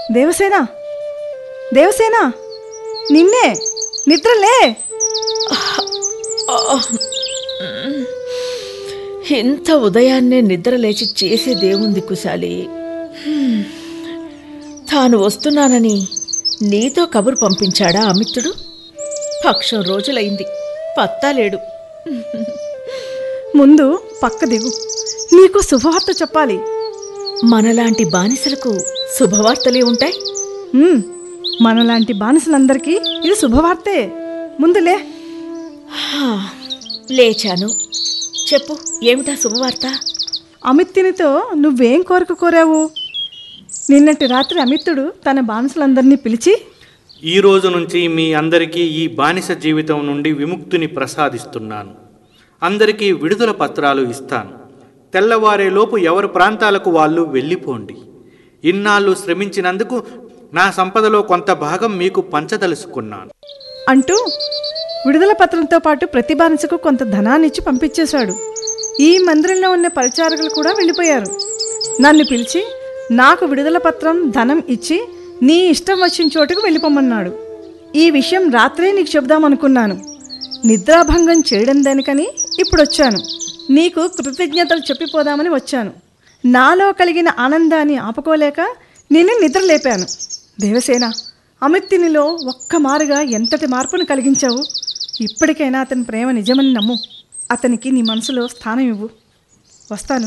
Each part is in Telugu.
దేవసేన దేవసేన నిన్నే నిద్రలే ఇంత ఉదయాన్నే నిద్ర లేచి చేసేదేముంది కుశాలి హ్మ్. తాను వస్తున్నానని నీతో కబురు పంపించాడా అమిత్రుడు పక్షం రోజులైంది పత్తా లేడు ముందు పక్క దిగు నీకు శుభవార్త చెప్పాలి మనలాంటి బానిసలకు శుభవార్తలే ఉంటాయి ఉమ్, మనలాంటి బానిసలందరికీ ఇది శుభవార్తే ముందులే హా, లేచాను చెప్పు ఏమిటా శుభవార్త అమిత్తునితో నువ్వేం కోరిక కోరావు నిన్నటి రాత్రి అమిత్తుడు తన బానిసలందరినీ పిలిచి ఈ రోజు నుంచి మీ అందరికీ ఈ బానిస జీవితం నుండి విముక్తిని ప్రసాదిస్తున్నాను అందరికీ విడుదల పత్రాలు ఇస్తాను తెల్లవారేలోపు ఎవరి ప్రాంతాలకు వాళ్ళు వెళ్ళిపోండి ఇన్నాళ్ళు శ్రమించినందుకు నా సంపదలో కొంత భాగం మీకు పంచదలుచుకున్నాను అంటూ విడుదల పత్రంతో పాటు ప్రతి బానిసకు కొంత ధనాన్నిచ్చి పంపించేశాడు ఈ మందిరంలో ఉన్న పరిచారకులు కూడా వెళ్ళిపోయారు నన్ను పిలిచి నాకు విడుదల పత్రం ధనం ఇచ్చి నీ ఇష్టం వచ్చిన చోటుకు వెళ్ళిపోమన్నాడు ఈ విషయం రాత్రే నీకు చెబుదామనుకున్నాను నిద్రాభంగం చేయడం దానికని ఇప్పుడు వచ్చాను నీకు కృతజ్ఞతలు చెప్పిపోదామని వచ్చాను నాలో కలిగిన ఆనందాన్ని ఆపుకోలేక నేను నిద్ర లేపాను దేవసేన అమిత్తినిలో ఒక్క మారుగా ఎంతటి మార్పును కలిగించావు ఇప్పటికైనా అతని ప్రేమ నిజమని నమ్ము అతనికి నీ మనసులో స్థానం ఇవ్వు వస్తాను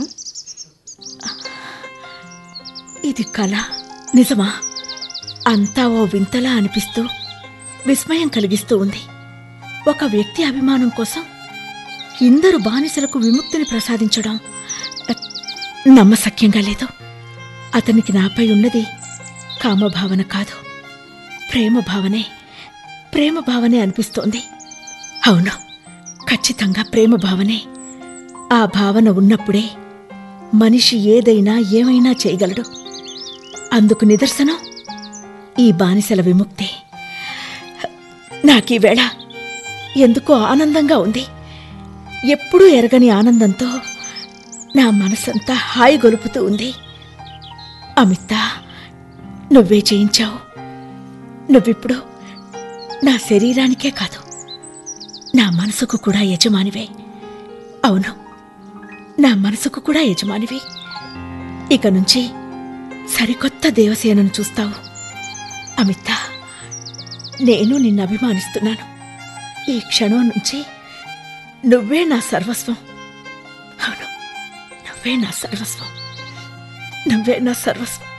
ఇది కళ నిజమా అంతా ఓ వింతలా అనిపిస్తూ విస్మయం కలిగిస్తూ ఉంది ఒక వ్యక్తి అభిమానం కోసం ఇందరు బానిసలకు విముక్తిని ప్రసాదించడం అ, నమ్మశక్యంగా లేదు అతనికి నాపై ఉన్నది కామభావన కాదు ప్రేమ భావనే ప్రేమ భావనే అనిపిస్తోంది అవును ఖచ్చితంగా ప్రేమ భావనే ఆ భావన ఉన్నప్పుడే మనిషి ఏదైనా ఏమైనా చేయగలడు అందుకు నిదర్శనం ఈ బానిసల విముక్తి నాకీవేళ ఎందుకో ఆనందంగా ఉంది ఎప్పుడూ ఎరగని ఆనందంతో నా మనసంతా హాయి గొలుపుతూ ఉంది అమిత నువ్వే చేయించావు నువ్విప్పుడు నా శరీరానికే కాదు నా మనసుకు కూడా యజమానివే అవును నా మనసుకు కూడా యజమానివి ఇక నుంచి సరికొత్త దేవసేనను చూస్తావు అమిత నేను నిన్ను అభిమానిస్తున్నాను ఈ క్షణం నుంచి నువ్వే నా సర్వస్వం అవును నువ్వే నా సర్వస్వం నువ్వే నా సర్వస్వం